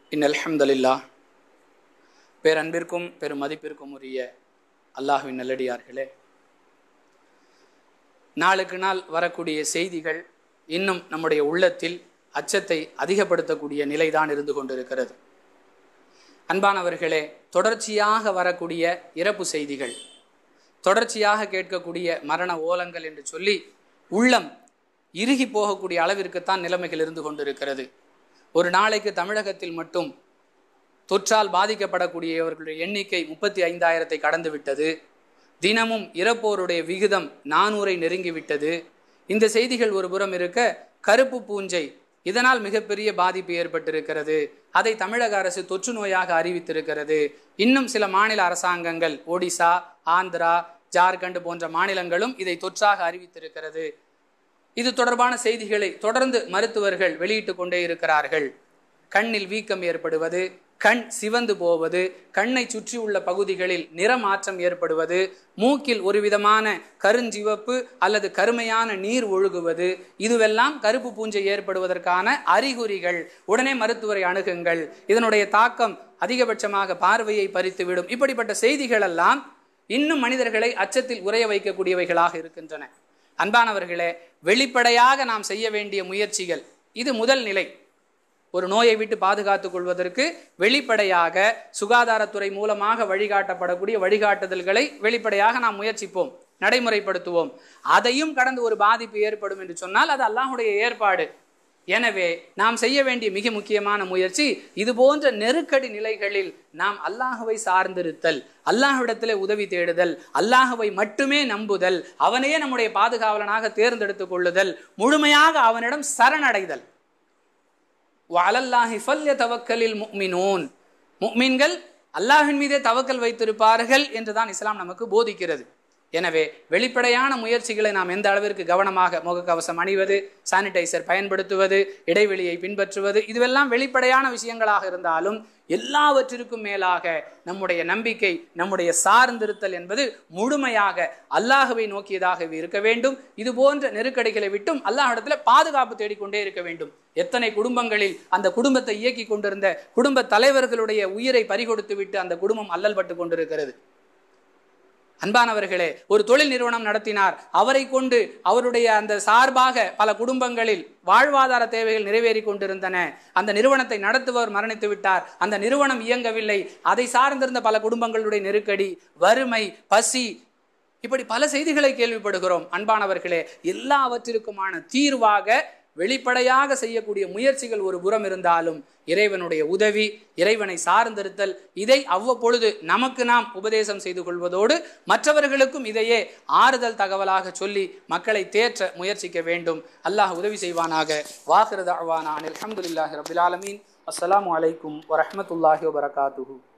இன் அல்ஹம்துலில்லா பேரன்பிற்கும் பெரும் மதிப்பிற்கும் உரிய அல்லாஹ்வின் நல்லடியார்களே நாளுக்கு நாள் வரக்கூடிய செய்திகள் இன்னும் நம்முடைய உள்ளத்தில் அச்சத்தை அதிகப்படுத்தக்கூடிய நிலைதான் இருந்து கொண்டிருக்கிறது அன்பானவர்களே தொடர்ச்சியாக வரக்கூடிய இறப்பு செய்திகள் தொடர்ச்சியாக கேட்கக்கூடிய மரண ஓலங்கள் என்று சொல்லி உள்ளம் இறுகி போகக்கூடிய அளவிற்குத்தான் நிலைமைகள் இருந்து கொண்டிருக்கிறது ஒரு நாளைக்கு தமிழகத்தில் மட்டும் தொற்றால் பாதிக்கப்படக்கூடியவர்களுடைய எண்ணிக்கை முப்பத்தி ஐந்தாயிரத்தை கடந்து விட்டது தினமும் இறப்போருடைய விகிதம் நானூரை நெருங்கிவிட்டது இந்த செய்திகள் ஒரு புறம் இருக்க கருப்பு பூஞ்சை இதனால் மிகப்பெரிய பாதிப்பு ஏற்பட்டிருக்கிறது அதை தமிழக அரசு தொற்று நோயாக அறிவித்திருக்கிறது இன்னும் சில மாநில அரசாங்கங்கள் ஒடிசா ஆந்திரா ஜார்க்கண்ட் போன்ற மாநிலங்களும் இதை தொற்றாக அறிவித்திருக்கிறது இது தொடர்பான செய்திகளை தொடர்ந்து மருத்துவர்கள் வெளியிட்டு கொண்டே இருக்கிறார்கள் கண்ணில் வீக்கம் ஏற்படுவது கண் சிவந்து போவது கண்ணை சுற்றியுள்ள பகுதிகளில் நிறமாற்றம் ஏற்படுவது மூக்கில் ஒரு விதமான கருஞ்சிவப்பு அல்லது கருமையான நீர் ஒழுகுவது இதுவெல்லாம் கருப்பு பூஞ்சை ஏற்படுவதற்கான அறிகுறிகள் உடனே மருத்துவரை அணுகுங்கள் இதனுடைய தாக்கம் அதிகபட்சமாக பார்வையை பறித்துவிடும் இப்படிப்பட்ட செய்திகள் எல்லாம் இன்னும் மனிதர்களை அச்சத்தில் உரைய வைக்கக்கூடியவைகளாக இருக்கின்றன அன்பானவர்களே வெளிப்படையாக நாம் செய்ய வேண்டிய முயற்சிகள் இது முதல் நிலை ஒரு நோயை விட்டு பாதுகாத்துக் கொள்வதற்கு வெளிப்படையாக சுகாதாரத்துறை மூலமாக வழிகாட்டப்படக்கூடிய வழிகாட்டுதல்களை வெளிப்படையாக நாம் முயற்சிப்போம் நடைமுறைப்படுத்துவோம் அதையும் கடந்து ஒரு பாதிப்பு ஏற்படும் என்று சொன்னால் அது அல்லாஹுடைய ஏற்பாடு எனவே நாம் செய்ய வேண்டிய மிக முக்கியமான முயற்சி இது போன்ற நெருக்கடி நிலைகளில் நாம் அல்லாஹுவை சார்ந்திருத்தல் அல்லாஹ்விடத்திலே உதவி தேடுதல் அல்லாஹுவை மட்டுமே நம்புதல் அவனையே நம்முடைய பாதுகாவலனாக தேர்ந்தெடுத்துக் கொள்ளுதல் முழுமையாக அவனிடம் சரணடைதல் வலல்லாஹி ஃபல்ய தவக்கலில் முக்மினூன் முக்மீன்கள் அல்லாஹின் மீதே தவக்கல் வைத்திருப்பார்கள் என்றுதான் இஸ்லாம் நமக்கு போதிக்கிறது எனவே வெளிப்படையான முயற்சிகளை நாம் எந்த அளவிற்கு கவனமாக முகக்கவசம் அணிவது சானிடைசர் பயன்படுத்துவது இடைவெளியை பின்பற்றுவது இதுவெல்லாம் வெளிப்படையான விஷயங்களாக இருந்தாலும் எல்லாவற்றிற்கும் மேலாக நம்முடைய நம்பிக்கை நம்முடைய சார்ந்திருத்தல் என்பது முழுமையாக அல்லாஹுவை நோக்கியதாகவே இருக்க வேண்டும் இது போன்ற நெருக்கடிகளை விட்டும் அல்லாஹிடத்துல பாதுகாப்பு தேடிக்கொண்டே இருக்க வேண்டும் எத்தனை குடும்பங்களில் அந்த குடும்பத்தை இயக்கி கொண்டிருந்த குடும்ப தலைவர்களுடைய உயிரை பறிகொடுத்து விட்டு அந்த குடும்பம் அல்லல் பட்டு கொண்டிருக்கிறது அன்பானவர்களே ஒரு தொழில் நிறுவனம் நடத்தினார் அவரை கொண்டு அவருடைய அந்த சார்பாக பல குடும்பங்களில் வாழ்வாதார தேவைகள் நிறைவேறி கொண்டிருந்தன அந்த நிறுவனத்தை நடத்துபவர் மரணித்து விட்டார் அந்த நிறுவனம் இயங்கவில்லை அதை சார்ந்திருந்த பல குடும்பங்களுடைய நெருக்கடி வறுமை பசி இப்படி பல செய்திகளை கேள்விப்படுகிறோம் அன்பானவர்களே எல்லாவற்றிற்குமான தீர்வாக வெளிப்படையாக செய்யக்கூடிய முயற்சிகள் ஒரு புறம் இருந்தாலும் இறைவனுடைய உதவி இறைவனை சார்ந்திருத்தல் இதை அவ்வப்பொழுது நமக்கு நாம் உபதேசம் செய்து கொள்வதோடு மற்றவர்களுக்கும் இதையே ஆறுதல் தகவலாக சொல்லி மக்களை தேற்ற முயற்சிக்க வேண்டும் அல்லாஹ் உதவி செய்வானாக வாஹிரதாவானா அனில் அஹமதுல்லாஹி ரபில் ஆலமீன் அஸ்லாம் வலைக்கும் வரமத்துல்லாஹி வபரகாத்துஹூ